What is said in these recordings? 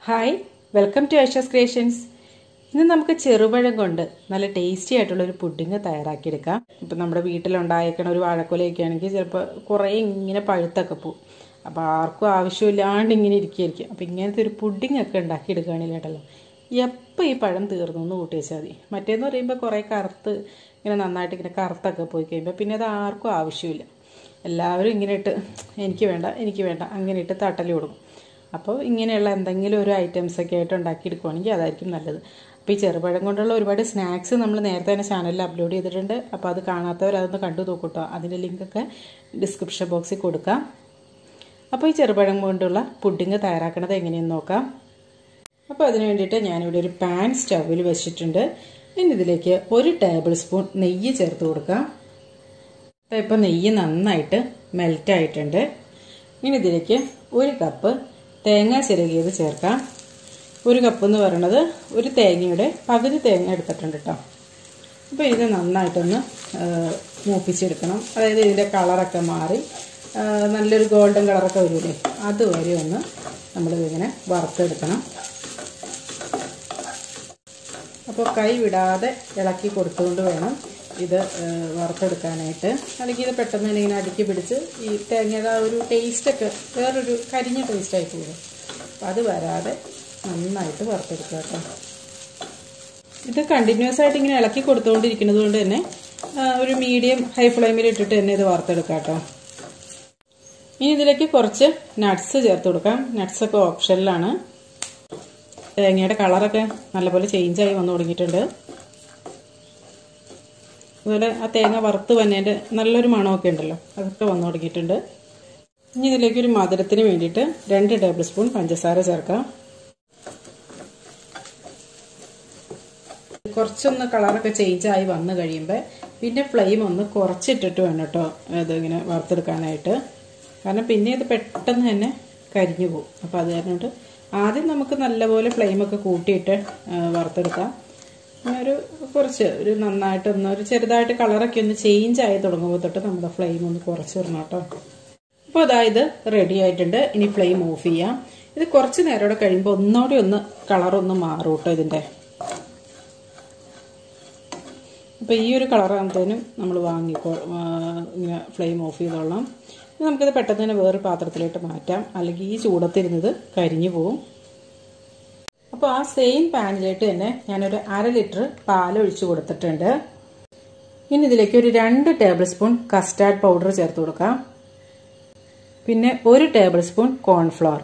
hi welcome to Aisha's creations ഇന്ന് നമുക്ക് ചെറുപഴം കൊണ്ട് നല്ല ടേസ്റ്റി ആയിട്ടുള്ള ഒരു പുഡിങ് തയ്യാറാക്കിയെടുക്കാം ഇപ്പം നമ്മുടെ വീട്ടിലുണ്ടായേക്കണ ഒരു വാഴക്കൊലയൊക്കെ ആണെങ്കിൽ ചിലപ്പോൾ കുറേ ഇങ്ങനെ പഴുത്തൊക്കെ പോവും അപ്പോൾ ആർക്കും ആവശ്യമില്ലാണ്ട് ഇങ്ങനെ ഇരിക്കുകയായിരിക്കും അപ്പോൾ ഇങ്ങനത്തെ ഒരു പുഡിംഗ് ഒക്കെ ഉണ്ടാക്കിയെടുക്കുകയാണെങ്കിൽ കേട്ടല്ലോ എപ്പോൾ ഈ പഴം തീർന്നു എന്ന് കൂട്ടി വെച്ചാൽ മതി മറ്റേന്ന് പറയുമ്പോൾ കുറേ കറുത്ത് ഇങ്ങനെ നന്നായിട്ട് ഇങ്ങനെ കറുത്തൊക്കെ പോയി കഴിയുമ്പോൾ പിന്നെ അത് ആർക്കും ആവശ്യമില്ല എല്ലാവരും ഇങ്ങനെ ഇട്ട് എനിക്ക് വേണ്ട എനിക്ക് വേണ്ട അങ്ങനെ ഇട്ട് തട്ടൽ കൊടുക്കും അപ്പോൾ ഇങ്ങനെയുള്ള എന്തെങ്കിലും ഒരു ഐറ്റംസ് ഒക്കെ ആയിട്ട് ഉണ്ടാക്കിയെടുക്കുവാണെങ്കിൽ അതായിരിക്കും നല്ലത് അപ്പോൾ ഈ ചെറുപഴം കൊണ്ടുള്ള ഒരുപാട് സ്നാക്സ് നമ്മൾ നേരത്തെ തന്നെ ചാനലിൽ അപ്ലോഡ് ചെയ്തിട്ടുണ്ട് അപ്പോൾ അത് കാണാത്തവർ അതൊന്ന് കണ്ടു നോക്കൂട്ടോ അതിൻ്റെ ലിങ്കൊക്കെ ഡിസ്ക്രിപ്ഷൻ ബോക്സിൽ കൊടുക്കാം അപ്പോൾ ഈ ചെറുപഴം കൊണ്ടുള്ള പുഡിങ് തയ്യാറാക്കുന്നത് എങ്ങനെയെന്ന് നോക്കാം അപ്പോൾ അതിന് വേണ്ടിയിട്ട് ഞാനിവിടെ ഒരു പാൻ സ്റ്റൗവിൽ വെച്ചിട്ടുണ്ട് ഇനി ഇതിലേക്ക് ഒരു ടേബിൾ സ്പൂൺ നെയ്യ് ചേർത്ത് കൊടുക്കാം അപ്പോൾ ഇപ്പോൾ നെയ്യ് നന്നായിട്ട് മെൽറ്റ് ആയിട്ടുണ്ട് ഇനി ഇതിലേക്ക് ഒരു കപ്പ് തേങ്ങ ചിരകിയത് ചേർക്കാം ഒരു കപ്പ് എന്ന് പറയുന്നത് ഒരു തേങ്ങയുടെ പകുതി തേങ്ങ എടുത്തിട്ടുണ്ട് കേട്ടോ അപ്പോൾ ഇത് നന്നായിട്ടൊന്ന് മൂപ്പിച്ചെടുക്കണം അതായത് ഇതിൻ്റെ കളറൊക്കെ മാറി നല്ലൊരു ഗോൾഡൻ കളറൊക്കെ വരില്ലേ അതുവരെ ഒന്ന് നമ്മളിതിങ്ങനെ വറുത്തെടുക്കണം അപ്പോൾ കൈ വിടാതെ ഇളക്കി കൊടുത്തുകൊണ്ട് വേണം ഇത് വറുത്തെടുക്കാനായിട്ട് അല്ലെങ്കിൽ ഇത് പെട്ടെന്ന് തന്നെ ഇങ്ങനെ അടുക്കി പിടിച്ച് ഈ തേങ്ങയുടെ ആ ഒരു ടേസ്റ്റൊക്കെ വേറൊരു കരിഞ്ഞ ടേസ്റ്റായി പോകും അപ്പം അത് വരാതെ നന്നായിട്ട് വറുത്തെടുക്കുക കേട്ടോ ഇത് കണ്ടിന്യൂസ് ആയിട്ട് ഇങ്ങനെ ഇളക്കി കൊടുത്തുകൊണ്ടിരിക്കുന്നത് കൊണ്ട് തന്നെ ഒരു മീഡിയം ഹൈ ഫ്ലെയിമിൽ ഇട്ടിട്ട് തന്നെ ഇത് വറുത്തെടുക്കാം കേട്ടോ ഇനി ഇതിലേക്ക് കുറച്ച് നട്ട്സ് ചേർത്ത് കൊടുക്കാം നട്ട്സൊക്കെ ഓപ്ഷനിലാണ് തേങ്ങയുടെ കളറൊക്കെ നല്ലപോലെ ചേഞ്ചായി വന്നു തുടങ്ങിയിട്ടുണ്ട് അതുപോലെ ആ തേങ്ങ വറുത്ത് വന്നതിൻ്റെ നല്ലൊരു മണമൊക്കെ ഉണ്ടല്ലോ അതൊക്കെ വന്നു തുടങ്ങിയിട്ടുണ്ട് ഇനി ഇതിലേക്ക് ഒരു മധുരത്തിന് വേണ്ടിയിട്ട് രണ്ട് ടേബിൾ സ്പൂൺ പഞ്ചസാര ചേർക്കാം കുറച്ചൊന്ന് കളറൊക്കെ ചേഞ്ച് ആയി വന്നു കഴിയുമ്പോൾ പിന്നെ ഫ്ലെയിം ഒന്ന് കുറച്ചിട്ടിട്ട് വേണം കേട്ടോ ഇതിങ്ങനെ വറുത്തെടുക്കാനായിട്ട് കാരണം പിന്നെ ഇത് പെട്ടെന്ന് തന്നെ കരിഞ്ഞു പോകും അപ്പോൾ അത് കാരണം ആദ്യം നമുക്ക് നല്ലപോലെ ഫ്ലെയിമൊക്കെ കൂട്ടിയിട്ട് വറുത്തെടുക്കാം പിന്നെ ഒരു കുറച്ച് ഒരു നന്നായിട്ടൊന്ന് ഒരു ചെറുതായിട്ട് കളറൊക്കെ ഒന്ന് ചേഞ്ച് ആയി തുടങ്ങുമ്പോൾ തൊട്ട് നമ്മുടെ ഫ്ലെയിം ഒന്ന് കുറച്ച് വരണം കേട്ടോ അപ്പോൾ അതായത് റെഡി ആയിട്ടുണ്ട് ഇനി ഫ്ലെയിം ഓഫ് ചെയ്യാം ഇത് കുറച്ച് നേരം കൂടെ കഴിയുമ്പോൾ ഒന്നുകൂടി ഒന്ന് കളറൊന്ന് മാറും കേട്ടോ ഇതിൻ്റെ അപ്പോൾ ഈ ഒരു കളറാകുമ്പോഴത്തേനും നമ്മൾ വാങ്ങിക്കോ ഇങ്ങനെ ഫ്ലെയിം ഓഫ് ചെയ്തോളാം നമുക്കിത് പെട്ടെന്ന് തന്നെ വേറെ പാത്രത്തിലോട്ട് മാറ്റാം അല്ലെങ്കിൽ ഈ ചൂടത്തിരുന്നത് കരിഞ്ഞു പോവും അപ്പോൾ ആ സെയിം പാനിലേക്ക് തന്നെ ഞാനൊരു അര ലിറ്റർ പാൽ ഒഴിച്ചു കൊടുത്തിട്ടുണ്ട് ഇനി ഇതിലേക്ക് ഒരു രണ്ട് ടേബിൾ സ്പൂൺ കസ്റ്റാർഡ് പൗഡർ ചേർത്ത് കൊടുക്കാം പിന്നെ ഒരു ടേബിൾ സ്പൂൺ കോൺഫ്ലവർ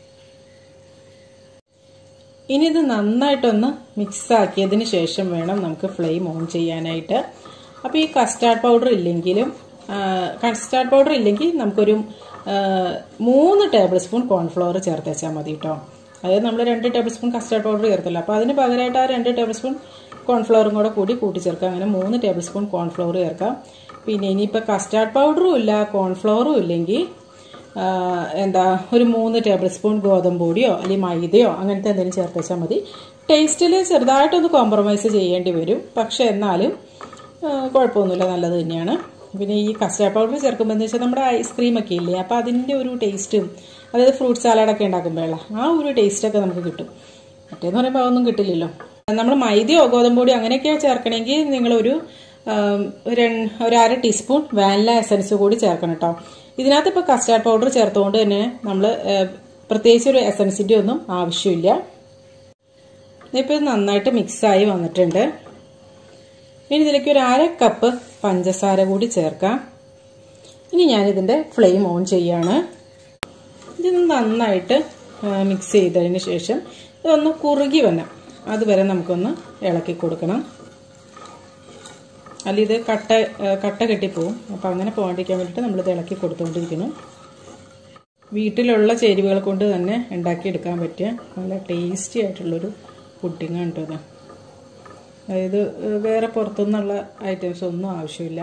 ഇനി ഇത് നന്നായിട്ടൊന്ന് മിക്സ് ആക്കിയതിന് ശേഷം വേണം നമുക്ക് ഫ്ലെയിം ഓൺ ചെയ്യാനായിട്ട് അപ്പോൾ ഈ കസ്റ്റാർഡ് പൗഡർ ഇല്ലെങ്കിലും കസ്റ്റാർഡ് പൗഡർ ഇല്ലെങ്കിൽ നമുക്കൊരു മൂന്ന് ടേബിൾ സ്പൂൺ കോൺഫ്ലവർ ചേർത്ത് വെച്ചാൽ മതി കേട്ടോ അതായത് നമ്മൾ രണ്ട് ടേബിൾ സ്പൂൺ കസ്റ്റാർഡ് പൗഡർ ചേർത്തല്ലോ അപ്പോൾ അതിന് പകരമായിട്ട് ആ രണ്ട് ടേബിൾ സ്പൂൺ കോൺഫ്ലവറും കൂടെ കൂടി കൂട്ടിച്ചേർക്കാം അങ്ങനെ മൂന്ന് ടേബിൾ സ്പൂൺ കോൺഫ്ലവർ ചേർക്കാം പിന്നെ ഇനിയിപ്പോൾ കസ്റ്റാർഡ് പൗഡറും ഇല്ല കോൺഫ്ലവറും ഇല്ലെങ്കിൽ എന്താ ഒരു മൂന്ന് ടേബിൾ സ്പൂൺ ഗോതമ്പ് പൊടിയോ അല്ലെങ്കിൽ മൈദയോ അങ്ങനത്തെ എന്തെങ്കിലും ചേർത്ത് വെച്ചാൽ മതി ടേസ്റ്റിൽ ചെറുതായിട്ടൊന്ന് കോംപ്രമൈസ് ചെയ്യേണ്ടി വരും പക്ഷേ എന്നാലും കുഴപ്പമൊന്നുമില്ല നല്ലത് തന്നെയാണ് പിന്നെ ഈ കസ്റ്റാർഡ് പൗഡർ ചേർക്കുമ്പോൾ എന്ന് വെച്ചാൽ നമ്മുടെ ഐസ്ക്രീം ഒക്കെ ഇല്ലേ അപ്പോൾ അതിൻ്റെ ഒരു ടേസ്റ്റും അതായത് ഫ്രൂട്ട് സാലഡൊക്കെ ഉണ്ടാക്കുമ്പോഴുള്ള ആ ഒരു ടേസ്റ്റൊക്കെ നമുക്ക് കിട്ടും മറ്റേന്ന് പറയുമ്പോൾ അതൊന്നും കിട്ടില്ലല്ലോ നമ്മൾ മൈദയോ ഗോതമ്പൊടിയോ അങ്ങനെയൊക്കെ ചേർക്കണമെങ്കിൽ നിങ്ങളൊരു ഒരു അര ടീസ്പൂൺ വാനില എസൻസ് കൂടി ചേർക്കണം കേട്ടോ ഇതിനകത്ത് ഇപ്പോൾ കസ്റ്റാർഡ് പൗഡർ ചേർത്തുകൊണ്ട് തന്നെ നമ്മൾ പ്രത്യേകിച്ച് ഒരു എസൻസിൻ്റെ ഒന്നും ആവശ്യമില്ല ഇപ്പോൾ ഇത് നന്നായിട്ട് മിക്സായി വന്നിട്ടുണ്ട് ഇനി ഇതിലേക്ക് ഒരു അര കപ്പ് പഞ്ചസാര കൂടി ചേർക്കാം ഇനി ഞാനിതിൻ്റെ ഫ്ലെയിം ഓൺ ചെയ്യാണ് ഇത് നന്നായിട്ട് മിക്സ് ചെയ്തതിന് ശേഷം ഇതൊന്ന് കുറുകി വരണം അതുവരെ നമുക്കൊന്ന് ഇളക്കി കൊടുക്കണം അല്ല ഇത് കട്ട കട്ട കെട്ടിപ്പോവും അപ്പോൾ അങ്ങനെ പോകാണ്ടിരിക്കാൻ വേണ്ടിയിട്ട് നമ്മളിത് ഇളക്കി കൊടുത്തുകൊണ്ടിരിക്കണം വീട്ടിലുള്ള ചേരുവകൾ കൊണ്ട് തന്നെ ഉണ്ടാക്കിയെടുക്കാൻ പറ്റിയ നല്ല ടേസ്റ്റി ആയിട്ടുള്ളൊരു പുഡിങ്ങാണ് കേട്ടോ ഇത് അതായത് വേറെ പുറത്തുനിന്നുള്ള ഐറ്റംസ് ഒന്നും ആവശ്യമില്ല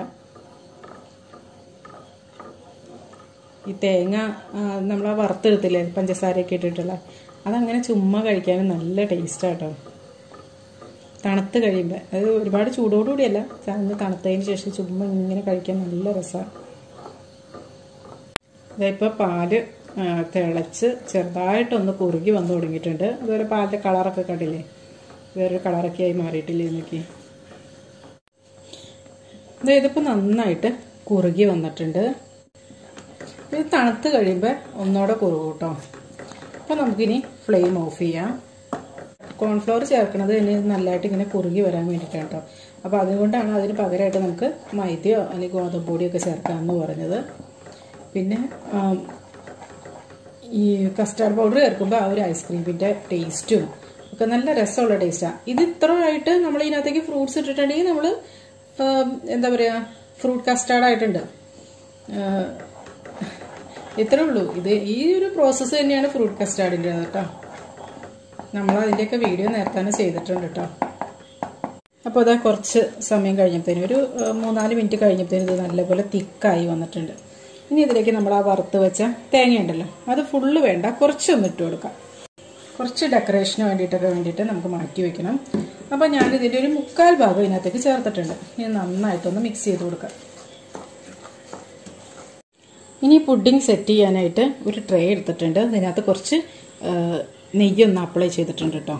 ഈ തേങ്ങ നമ്മൾ ആ വറുത്തെടുത്തില്ലേ പഞ്ചസാരയൊക്കെ ഇട്ടിട്ടുള്ള അതങ്ങനെ ചുമ്മാ കഴിക്കാനും നല്ല ടേസ്റ്റാട്ടോ തണുത്ത് കഴിയുമ്പോൾ അത് ഒരുപാട് ചൂടോടുകൂടിയല്ല ചാന്ന് തണുത്തതിന് ശേഷം ചുമ്മാ ഇങ്ങനെ കഴിക്കാൻ നല്ല രസമാണ് ഇതിപ്പോൾ പാല് ആ, തിളച്ച് ചെറുതായിട്ടൊന്ന് കുറുകി വന്നു തുടങ്ങിയിട്ടുണ്ട് അതുപോലെ പാലിൻ്റെ കളറൊക്കെ കണ്ടില്ലേ വേറൊരു കളറൊക്കെ ആയി മാറിയിട്ടില്ലേ എന്നൊക്കെ ഇത് ഇതിപ്പോൾ നന്നായിട്ട് കുറുകി വന്നിട്ടുണ്ട് ഇത് തണുത്ത് കഴിയുമ്പോൾ ഒന്നുകൂടെ കുറുകും കേട്ടോ അപ്പോൾ നമുക്കിനി ഫ്ലെയിം ഓഫ് ചെയ്യാം കോൺഫ്ലവർ ചേർക്കുന്നത് ഇനി നല്ലതായിട്ട് ഇങ്ങനെ കുറുകി വരാൻ വേണ്ടിയിട്ടാണ് കേട്ടോ അപ്പോൾ അതുകൊണ്ടാണ് അതിന് പകരമായിട്ട് നമുക്ക് മൈദയോ അല്ലെങ്കിൽ ഗോതമ്പ് പൊടിയൊക്കെ ചേർക്കാമെന്ന് പറഞ്ഞത് പിന്നെ ആം, ഈ കസ്റ്റാർഡ് പൗഡർ ചേർക്കുമ്പോൾ ആ ഒരു ഐസ്ക്രീമിൻ്റെ ടേസ്റ്റും ഒക്കെ നല്ല രസമുള്ള ടേസ്റ്റാണ് ഇത് ഇത്ര ആയിട്ട് നമ്മൾ ഇതിനകത്തേക്ക് ഫ്രൂട്ട്സ് ഇട്ടിട്ടുണ്ടെങ്കിൽ നമ്മൾ എന്താ പറയുക ഫ്രൂട്ട് കസ്റ്റാർഡ് ആയിട്ടുണ്ട് ആ, ഇത്രേ ഉള്ളൂ ഇത് ഈ ഒരു പ്രോസസ്സ് തന്നെയാണ് ഫ്രൂട്ട് കസ്റ്റാർഡിൻ്റെ കേട്ടോ നമ്മൾ അതിൻ്റെയൊക്കെ വീഡിയോ നേരത്തെ തന്നെ ചെയ്തിട്ടുണ്ട് കേട്ടോ അപ്പോൾ അതാ കുറച്ച് സമയം കഴിഞ്ഞപ്പോഴത്തേനും ഒരു ആ, മൂന്നാല് മിനിറ്റ് കഴിഞ്ഞപ്പോഴത്തേനും ഇത് നല്ലപോലെ തിക്കായി വന്നിട്ടുണ്ട് ഇനി ഇതിലേക്ക് നമ്മൾ ആ വറുത്ത് വെച്ച തേങ്ങയുണ്ടല്ലോ അത് ഫുള്ള് വേണ്ട കുറച്ചൊന്ന് ഇട്ട് കൊടുക്കാം കുറച്ച് ഡെക്കറേഷന് വേണ്ടിയിട്ടൊക്കെ വേണ്ടിയിട്ട് നമുക്ക് മാറ്റി വെക്കണം അപ്പോൾ ഞാൻ ഇതിൻ്റെ ഒരു മുക്കാൽ ഭാഗം ഇതിനകത്തേക്ക് ചേർത്തിട്ടുണ്ട് ഇനി നന്നായിട്ടൊന്ന് മിക്സ് ചെയ്ത് കൊടുക്കാം ഇനി പുഡിംഗ് സെറ്റ് ചെയ്യാനായിട്ട് ഒരു ട്രേ എടുത്തിട്ടുണ്ട് അതിനകത്ത് കുറച്ച് ആ, നെയ്യൊന്ന് അപ്ലൈ ചെയ്തിട്ടുണ്ട് കേട്ടോ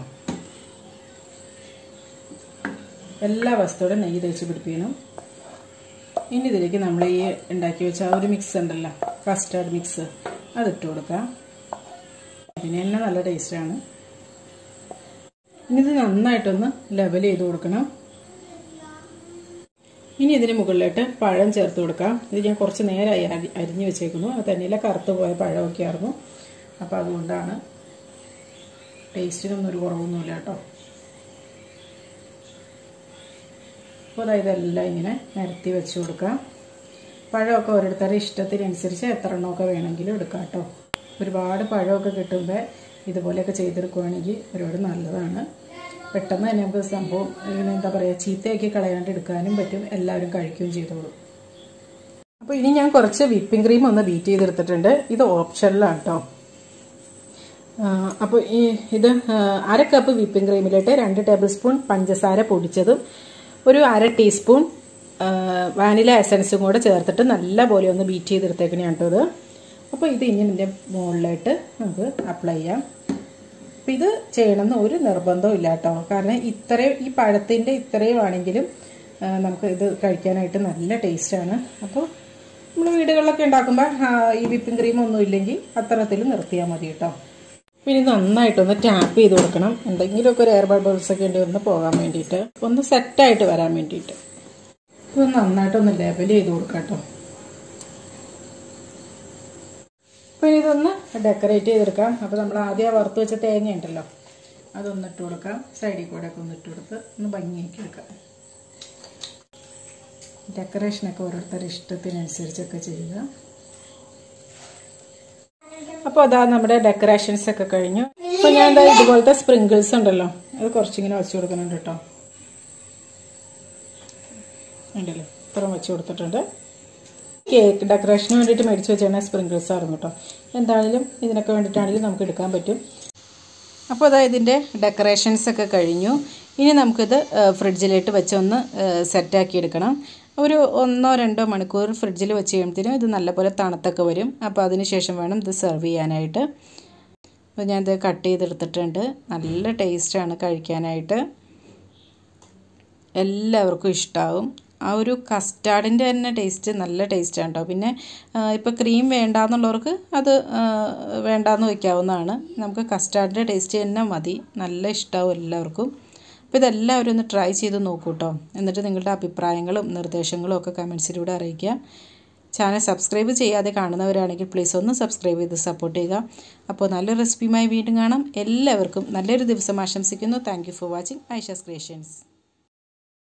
എല്ലാ വസ്തുവിടെ നെയ്യ് തേച്ച് പിടിപ്പിക്കണം ഇനി ഇതിലേക്ക് നമ്മൾ ഈ ഉണ്ടാക്കി വെച്ച ആ ഒരു മിക്സ് ഉണ്ടല്ലോ കസ്റ്റാർഡ് മിക്സ് അതിട്ട് കൊടുക്കാം അതിന് തന്നെ നല്ല ടേസ്റ്റാണ് ഇനി ഇത് നന്നായിട്ടൊന്ന് ലെവൽ ചെയ്ത് കൊടുക്കണം ഇനി ഇതിന് മുകളിലായിട്ട് പഴം ചേർത്ത് കൊടുക്കാം ഇത് ഞാൻ കുറച്ച് നേരമായി അരി- അരിഞ്ഞു വെച്ചേക്കുന്നു അത് തന്നെയല്ല കറുത്ത് പോയ പഴമൊക്കെ ആയിരുന്നു അപ്പോൾ അതുകൊണ്ടാണ് ടേസ്റ്റിനൊന്നും ഒരു കുറവൊന്നുമില്ല കേട്ടോ അപ്പോൾ അതായത് ഇതെല്ലാം ഇങ്ങനെ നിരത്തി വെച്ച് കൊടുക്കാം പഴമൊക്കെ ഓരോരുത്തരുടെ ഇഷ്ടത്തിനനുസരിച്ച് എത്ര എണ്ണമൊക്കെ വേണമെങ്കിലും എടുക്കാം കേട്ടോ ഒരുപാട് പഴമൊക്കെ കിട്ടുമ്പോൾ ഇതുപോലെയൊക്കെ ചെയ്തെടുക്കുകയാണെങ്കിൽ ഒരുപാട് നല്ലതാണ് പെട്ടെന്ന് തന്നെ നമുക്ക് സംഭവം ഇങ്ങനെ എന്താ പറയുക ചീത്തയാക്കി കളയാണ്ട് എടുക്കാനും പറ്റും എല്ലാവരും കഴിക്കുകയും ചെയ്തോളും അപ്പോൾ ഇനി ഞാൻ കുറച്ച് വിപ്പിംഗ് ക്രീം ഒന്ന് ബീറ്റ് ചെയ്തെടുത്തിട്ടുണ്ട് ഇത് ഓപ്ഷനിലാണ് കേട്ടോ അപ്പോൾ ഈ ഇത് ആ, അര കപ്പ് വിപ്പിംഗ് ക്രീമിലിട്ട് രണ്ട് ടേബിൾ സ്പൂൺ പഞ്ചസാര പൊടിച്ചതും ഒരു അര ടീസ്പൂൺ ആ, വാനില എസൻസും കൂടെ ചേർത്തിട്ട് നല്ല പോലെ ഒന്ന് ബീറ്റ് ചെയ്തെടുത്തേക്കണേ കേട്ടോ ഇത് അപ്പോൾ ഇത് ഇനി ഇതിൻ്റെ മുകളിലായിട്ട് നമുക്ക് അപ്ലൈ ചെയ്യാം അപ്പം ഇത് ചെയ്യണമെന്ന് ഒരു നിർബന്ധവും ഇല്ല കേട്ടോ കാരണം ഇത്രയും ഈ പഴത്തിൻ്റെ ഇത്രയും ആണെങ്കിലും ആ, നമുക്ക് ഇത് കഴിക്കാനായിട്ട് നല്ല ടേസ്റ്റാണ് അപ്പോൾ നമ്മൾ വീടുകളിലൊക്കെ ഉണ്ടാക്കുമ്പോൾ ഈ വിപ്പിംഗ് ക്രീം ഒന്നും ഇല്ലെങ്കിൽ അത്തരത്തിൽ നിർത്തിയാൽ മതി കേട്ടോ പിന്നെ ഇത് നന്നായിട്ടൊന്ന് ടാപ്പ് ചെയ്ത് കൊടുക്കണം എന്തെങ്കിലുമൊക്കെ ഒരു എയർ ബബിൾസ് ഒക്കെ ഉണ്ടെങ്കിൽ ഒന്ന് പോകാൻ വേണ്ടിയിട്ട് ഒന്ന് സെറ്റായിട്ട് വരാൻ വേണ്ടിയിട്ട് ഇത് നന്നായിട്ടൊന്ന് ലെവൽ ചെയ്ത് കൊടുക്കാം കേട്ടോ അപ്പോൾ ഇതൊന്ന് ഡെക്കറേറ്റ് ചെയ്തെടുക്കാം അപ്പോൾ നമ്മൾ ആദ്യം വറുത്ത് വെച്ച തേങ്ങ ഉണ്ടല്ലോ അതൊന്ന് ഇട്ട് കൊടുക്കാം സൈഡിൽ കൂടെ ഒക്കെ ഒന്ന് ഇട്ട് കൊടുത്ത് ഒന്ന് ഭംഗിയാക്കി എടുക്കാം ഡെക്കറേഷനൊക്കെ ഓരോരുത്തരുടെ ഇഷ്ടത്തിനനുസരിച്ചൊക്കെ ചെയ്യുക അപ്പോൾ അതാ നമ്മുടെ ഡെക്കറേഷൻസ് ഒക്കെ കഴിഞ്ഞു അപ്പോൾ ഞാൻ എന്താ ഇതുപോലത്തെ സ്പ്രിങ്കിൾസ് ഉണ്ടല്ലോ അത് കുറച്ചിങ്ങനെ വെച്ച് കൊടുക്കുന്നുണ്ട് കേട്ടോ ഉണ്ടല്ലോ ഇത്രയും വെച്ച് കൊടുത്തിട്ടുണ്ട് കേക്ക് ഡെക്കറേഷന് വേണ്ടിയിട്ട് മേടിച്ച് വെച്ചാണ് സ്പ്രിങ്കിൾസ് ആയിരുന്നു കേട്ടോ എന്താണെങ്കിലും ഇതിനൊക്കെ വേണ്ടിയിട്ടാണെങ്കിലും നമുക്ക് എടുക്കാൻ പറ്റും അപ്പോൾ അതാ ഇതിൻ്റെ ഡെക്കറേഷൻസ് ഒക്കെ കഴിഞ്ഞു ഇനി നമുക്കിത് ഫ്രിഡ്ജിലിട്ട് വെച്ച് ഒന്ന് സെറ്റാക്കി എടുക്കണം ഒരു ഒന്നോ രണ്ടോ മണിക്കൂർ ഫ്രിഡ്ജിൽ വെച്ച് കഴിയുമ്പോഴത്തേനും ഇത് നല്ലപോലെ തണുത്തൊക്കെ വരും അപ്പോൾ അതിന് ശേഷം വേണം ഇത് സെർവ് ചെയ്യാനായിട്ട് അപ്പോൾ ഞാനിത് കട്ട് ചെയ്തെടുത്തിട്ടുണ്ട് നല്ല ടേസ്റ്റാണ് കഴിക്കാനായിട്ട് എല്ലാവർക്കും ഇഷ്ടമാവും ആ ഒരു കസ്റ്റാർഡിൻ്റെ തന്നെ ടേസ്റ്റ് നല്ല ടേസ്റ്റാണ് കേട്ടോ പിന്നെ ഇപ്പോൾ ക്രീം വേണ്ടാന്നുള്ളവർക്ക് അത് ആ, വേണ്ടാന്ന് വയ്ക്കാവുന്നതാണ് നമുക്ക് കസ്റ്റാർഡിൻ്റെ ടേസ്റ്റ് തന്നെ മതി നല്ല ഇഷ്ടമാവും എല്ലാവർക്കും അപ്പോൾ ഇതെല്ലാവരും ഒന്ന് ട്രൈ ചെയ്ത് നോക്കൂ കേട്ടോ എന്നിട്ട് നിങ്ങളുടെ അഭിപ്രായങ്ങളും നിർദ്ദേശങ്ങളും ഒക്കെ കമൻസിലൂടെ അറിയിക്കുക ചാനൽ സബ്സ്ക്രൈബ് ചെയ്യാതെ കാണുന്നവരാണെങ്കിൽ പ്ലീസ് ഒന്ന് സബ്സ്ക്രൈബ് ചെയ്ത് സപ്പോർട്ട് ചെയ്യുക അപ്പോൾ നല്ലൊരു റെസിപ്പിയുമായി വീണ്ടും കാണാം എല്ലാവർക്കും നല്ലൊരു ദിവസം ആശംസിക്കുന്നു thank you for watching Aisha's creations